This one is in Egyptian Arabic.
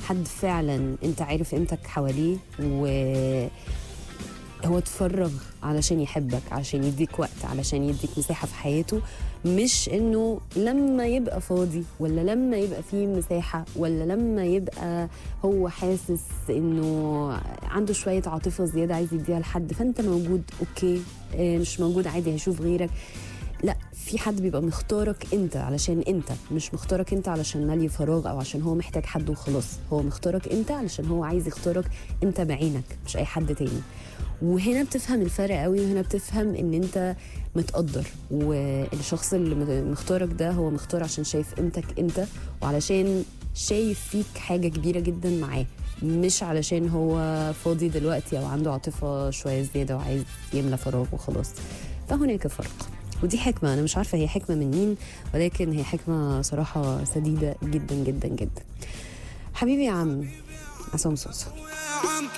حد فعلا انت عارف قيمتك حواليه و هو اتفرغ علشان يحبك علشان يديك وقت علشان يديك مساحة في حياته مش انه لما يبقى فاضي ولا لما يبقى فيه مساحة ولا لما يبقى هو حاسس انه عنده شوية عاطفة زيادة عايز يديها لحد فانت موجود اوكي اه مش موجود عادي هيشوف غيرك لا في حد بيبقى مختارك انت علشان انت مش مختارك انت علشان مالي فراغ او عشان هو محتاج حد وخلاص هو مختارك انت علشان هو عايز يختارك انت بعينك مش اي حد تاني وهنا بتفهم الفرق قوي وهنا بتفهم ان انت متقدر والشخص اللي مختارك ده هو مختار عشان شايف قيمتك انت وعلشان شايف فيك حاجه كبيره جدا معاه مش علشان هو فاضي دلوقتي او عنده عاطفه شويه زياده وعايز يملى فراغ وخلاص فهناك فرق ودي حكمة أنا مش عارفة هي حكمة من مين ولكن هي حكمة صراحة سديدة جدا جدا جدا حبيبي يا عم عصام صوصة